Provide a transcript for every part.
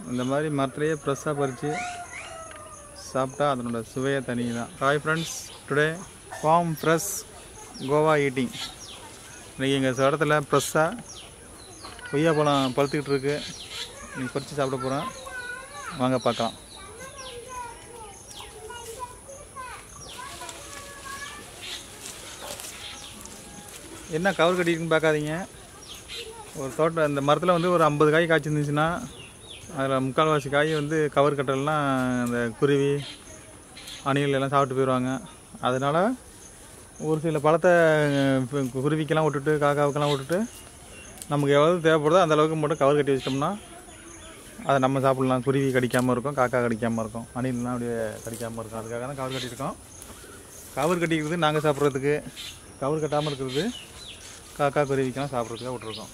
இந்த மாதிரி மரத்துலேயே ஃப்ரெஷ்ஷாக பறித்து சாப்பிட்டா அதனோட சுவையே தனி தான் hi friends today farm fresh guava eating இன்றைக்கி எங்கள் இடத்துல ஃப்ரெஷ்ஷாக கொய்யா பழம் பழுத்துக்கிட்டு இருக்கு இன்னைக்கு பறித்து சாப்பிட போகிறோம் வாங்க பார்க்கலாம் என்ன கவர் கட்டிருக்குன்னு பார்க்காதீங்க ஒரு தோட்டம் அந்த மரத்தில் வந்து ஒரு ஐம்பது காய் காய்ச்சிருந்துச்சுன்னா அதில் முக்கால்வாசி காய் வந்து கவர் கட்டலாம் அந்த குருவி அணில் எல்லாம் சாப்பிட்டு போயிடுவாங்க அதனால் ஒரு சில பழத்தை அஹ், குருவிக்கெல்லாம் விட்டுட்டு காக்காவுக்கெல்லாம் விட்டுட்டு நமக்கு எவ்வளவு தேவைப்படுதோ அந்த அளவுக்கு மட்டும் கவர் கட்டி வச்சிட்டோம்னா அதை நம்ம சாப்பிட்லாம் குருவி கடிக்காமல் இருக்கும் காக்கா கடிக்காமல் இருக்கும் அணில்லாம் அப்படியே கடிக்காமல் இருக்கும் அதுக்காக தான் கவர் கட்டியிருக்கோம் கவர் கட்டிக்கிறது நாங்கள் சாப்பிட்றதுக்கு கவர் கட்டாமல் இருக்கிறது காக்கா குருவிக்கெல்லாம் சாப்பிட்றதுக்காக விட்ருக்கோம்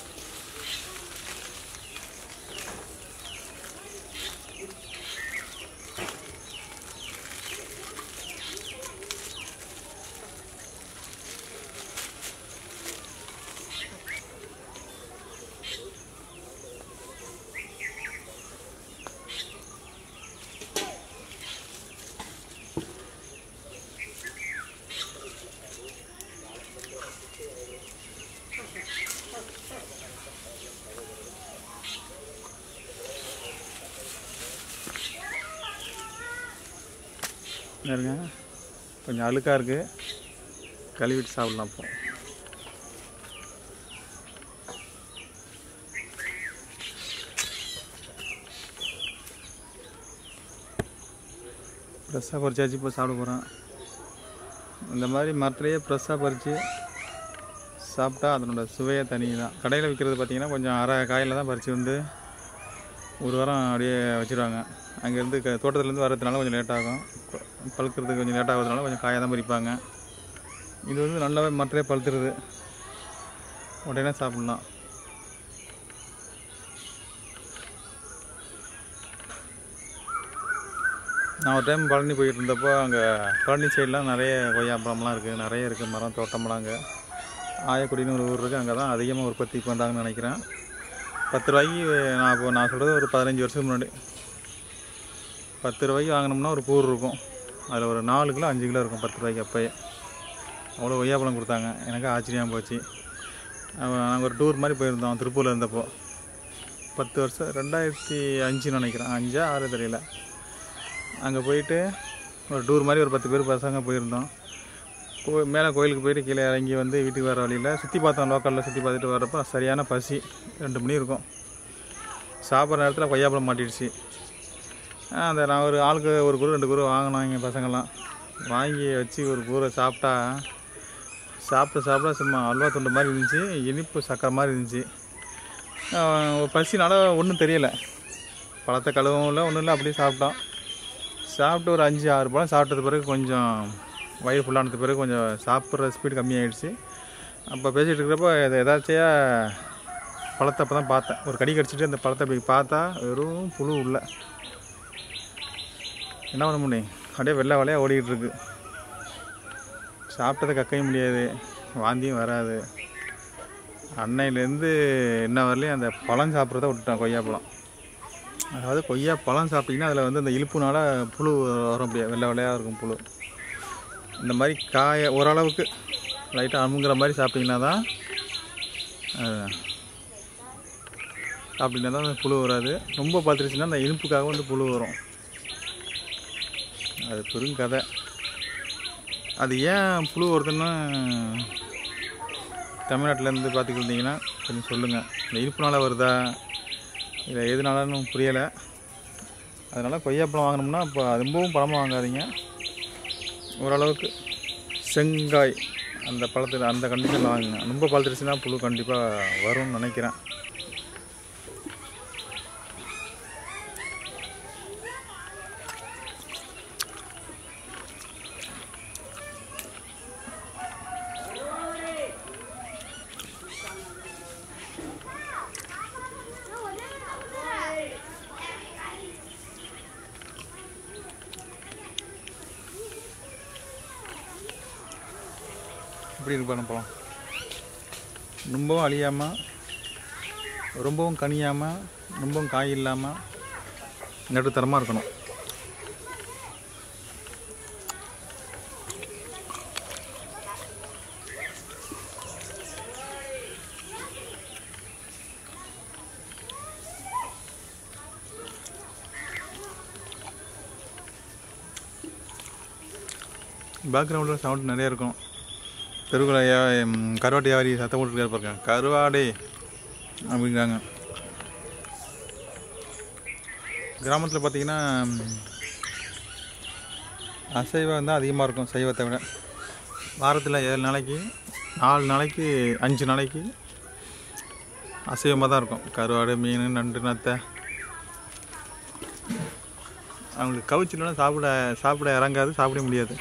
இருங்க கொஞ்சம் அழுக்காக இருக்குது கழுவிட்டு சாப்பிட்லாம் இப்போ ஃப்ரெஷ்ஷாக பறிச்சாச்சு இப்போ சாப்பிட போகிறோம் இந்த மாதிரி மரத்துலேயே ஃப்ரெஷ்ஷாக பறித்து சாப்பிட்டா அதனோட சுவையே தனி தான் கடையில் விற்கிறது பார்த்தீங்கன்னா கொஞ்சம் அரை காயில் தான் பறித்து வந்து ஒரு வாரம் அப்படியே வச்சுருவாங்க அங்கேருந்து க தோட்டத்துலேருந்து வர்றதுனால கொஞ்சம் லேட் ஆகும் ப- பழுக்கிறதுக்கு கொஞ்சம் லேட் ஆகுறதுனால கொஞ்சம் காயாக தான் பறிப்பாங்க இது வந்து நல்லாவே மரத்திலே பழுத்துருது உடனே சாப்பிட்லாம் நான் ஒரு டைம் பழனி போயிட்டு இருந்தப்போ அங்கே பழனி சைட்லாம் நிறைய கொய்யாப்பழம்லாம் இருக்குது நிறைய இருக்குது மரம் தோட்டமெல்லாம் அங்கே ஆயக்குடின்னு ஒரு ஊர் இருக்குது அங்கே தான் அதிகமாக உற்பத்தி பண்ணுறாங்கன்னு நினைக்கிறேன் பத்து ரூபாய்க்கு நான் இப்போ நான் சொல்கிறது ஒரு பதினஞ்சு வருஷத்துக்கு முன்னாடி பத்து ரூபாய்க்கு வாங்கினோம்னா ஒரு கூறு இருக்கும் அதில் ஒரு நாலு கிலோ அஞ்சு கிலோ இருக்கும் பத்து ரூபாய்க்கு அப்போயே அவ்வளோ கொய்யாப்பழம் கொடுத்தாங்க எனக்கு ஆச்சரியம் போச்சு நாங்கள் ஒரு டூர் மாதிரி போயிருந்தோம் திருப்பூரில் இருந்தப்போ பத்து வருஷம் ரெண்டாயிரத்தி அஞ்சு நினைக்கிறேன் அஞ்சா ஆறு தெரியல அங்கே போயிட்டு ஒரு டூர் மாதிரி ஒரு பத்து பேர் பசங்க போயிருந்தோம் கோ மேலே கோயிலுக்கு போயிட்டு கீழே இறங்கி வந்து வீட்டுக்கு வர வழியில் சுற்றி பார்த்தோம் லோக்கலில் சுற்றி பார்த்துட்டு வரப்போ சரியான பசி ரெண்டு மணி இருக்கும் சாப்பிட்ற நேரத்தில் கொய்யாப்பழம் மாட்டிடுச்சு ஆ, அந்த நான் ஒரு ஆளுக்கு ஒரு குரு ரெண்டு குரு வாங்கினோம் எங்கள் பசங்கள்லாம் வாங்கி வச்சு ஒரு கூரை சாப்பிட்டா சாப்பிட்டு சாப்பிட சும்மா அல்வா துண்டு மாதிரி இருந்துச்சு இனிப்பு சக்கரை மாதிரி இருந்துச்சு ஆ, ஒரு பசினால ஒன்றும் தெரியலை பழத்தை கழுவும் இல்லை ஒன்றும் இல்லை அப்படியே சாப்பிட்டோம் சாப்பிட்டு ஒரு அஞ்சு ஆறு பழம் சாப்பிட்டது பிறகு கொஞ்சம் வயிறு ஃபுல்லானது பிறகு கொஞ்சம் சாப்பிட்ற ஸ்பீடு கம்மியாயிடுச்சு அப்போ பேசிகிட்டு இருக்கிறப்போ எதை எதாச்சியா பழத்தை அப்போ தான் பார்த்தேன் ஒரு கடி கடிச்சிட்டு அந்த பழத்தை அப்படி பார்த்தா வெறும் புழு உள்ள என்ன பண்ண முடியும் அப்படியே வெள்ளை வெள்ளையாக ஓடிக்கிட்டு இருக்கு சாப்பிட்டதை கக்கையும் முடியாது வாந்தியும் வராது அன்னையிலேருந்து இன்ன வரலையும் அந்த பழம் சாப்பிட்றத விட்டுட்டேன் கொய்யா பழம் அதாவது கொய்யா பழம் சாப்பிட்டிங்கன்னா அதில் வந்து அந்த இழுப்புனால புழு வர முடியாது வெள்ளை வெள்ளையாக இருக்கும் புழு இந்த மாதிரி காய ஓரளவுக்கு லைட்டாக அமுங்குற மாதிரி சாப்பிட்டிங்கன்னா தான் அஹ், சாப்பிட்டிங்கன்னா தான் அந்த புழு வராது ரொம்ப பார்த்துருச்சுன்னா அந்த இனிப்புக்காக வந்து புழு வரும் அது பெருங்கதை அது ஏன் புழு வருதுன்னா தமிழ்நாட்டிலேருந்து பார்த்துக்கிட்டு இருந்தீங்கன்னா கொஞ்சம் சொல்லுங்கள் இந்த இனிப்புனால வருதா இல்லை எதுனாலன்னு புரியலை அதனால் கொய்யாப்பழம் வாங்கினோம்னா இப்போ ரொம்பவும் பழமாக வாங்காதீங்க ஓரளவுக்கு செங்காய் அந்த பழத்தில் அந்த கண்டிஷனில் வாங்குங்க ரொம்ப பழுத்துருச்சுன்னா புழு கண்டிப்பாக வரும்னு நினைக்கிறேன் இப்படி இருக்கு பாருங்க பழம் ரொம்பவும் அழியாமல் ரொம்பவும் கனியாமல் ரொம்பவும் காய் இல்லாமல் நடுத்தரமாக இருக்கணும் பேக்ரவுண்டில் சவுண்ட் நிறைய இருக்கும் தெருக்குள்ள கருவாட்டு வியாபாரி சத்தம் போட்டு இருப்பாங்க கருவாடே அப்படிங்கிறாங்க கிராமத்தில் பார்த்தீங்கன்னா அசைவம் தான் அதிகமாக இருக்கும் சைவத்தை விட வாரத்தில் ஏழு நாளைக்கு நாலு நாளைக்கு அஞ்சு நாளைக்கு அசைவமாக தான் இருக்கும் கருவாடு மீன் நண்டு நத்தை அவங்களுக்கு கவிச்சிலனா சாப்பிட சாப்பிட இறங்காது சாப்பிட முடியாது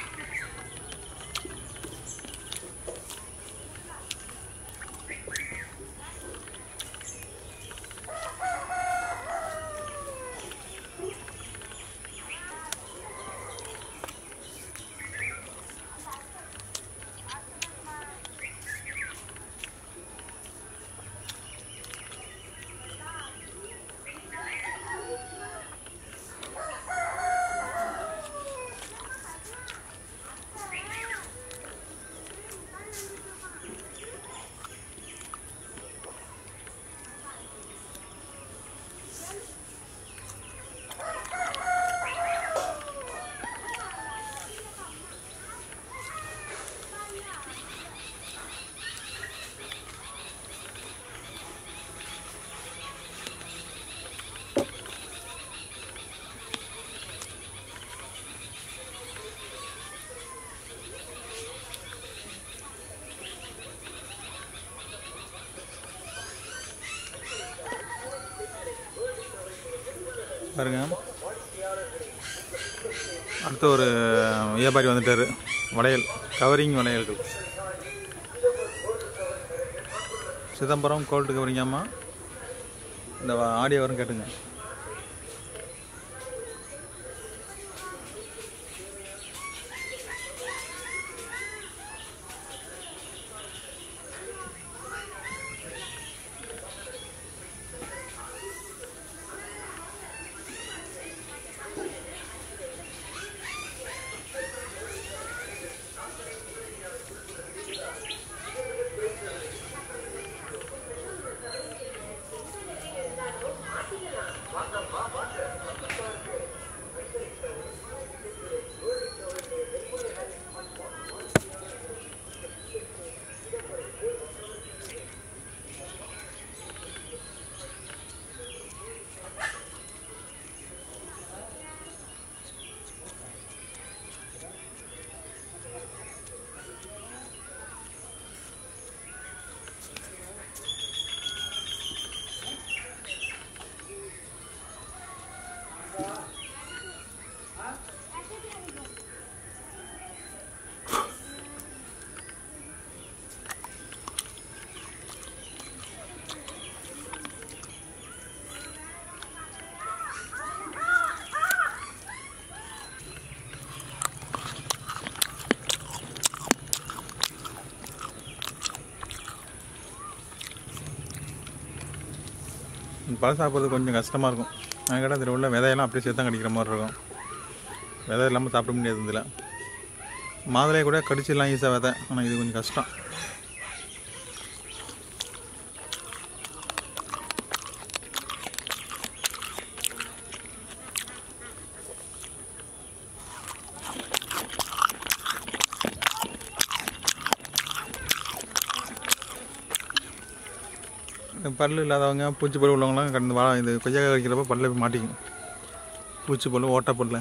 பாருங்க அடுத்த ஒரு வியாபாரி வந்துட்டாரு வளையல் கவரிங் வளையல்கள் சிதம்பரம் கோல்டு கவரிங்காமா இந்த வ- ஆடியோ வரும் கேட்டுங்க பழம் சாப்பிட்றது கொஞ்சம் கஷ்டமாக இருக்கும் நான் கேட்டால் இதில் உள்ள விதையெல்லாம் அப்படியே சேர்த்து தான் கடிக்கிற மாதிரி இருக்கும் விதை இல்லாமல் சாப்பிட முடியாது இதில் மாதுளையை கூட கடிச்சிடலாம் ஈஸியாக விதை ஆனால் இது கொஞ்சம் கஷ்டம் இந்த பல்லு இல்லாதவங்க பூச்சி பல்லு உள்ளவங்களாம் கடந்து வா இது கொய்யாக்காய் கடிக்கிறப்ப பல்ல போய் மாட்டிக்கும் பூச்சி பல்லு ஓட்டை பல்லு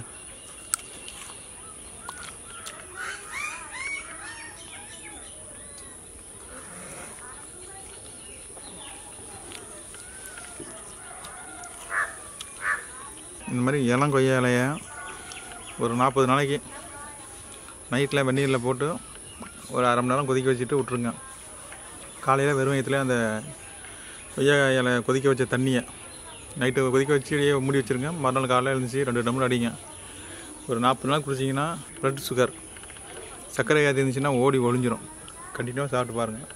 இந்த மாதிரி இளம் கொய்யா இலைய ஒரு நாற்பது நாளைக்கு நைட்டில் வெந்நீரில் போட்டு ஒரு அரை மணி நேரம் கொதிக்க வச்சுட்டு விட்ருங்க காலையில் வெறும் வயிற்றுல அந்த கொய்யா இலை கொதிக்க வச்ச தண்ணியை நைட்டு கொதிக்க வச்சு அப்படியே மூடி வச்சுருங்க மறுநாள் காலையில் எழுந்துச்சு ரெண்டு டம்ளர் அடிங்க ஒரு நாற்பது நாள் குடிச்சிங்கன்னா ப்ளட் சுகர் சர்க்கரை வியாதி இருந்துச்சுன்னா ஓடி ஒழிஞ்சிரும் கண்டினியூவாக சாப்பிட்டு பாருங்கள்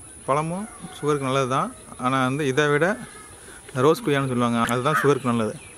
பழமும் சுகருக்கு நல்லது தான் ஆனால் வந்து இதை விட ரோஸ் கொய்யான்னு சொல்லுவாங்க அதுதான் சுகருக்கு நல்லது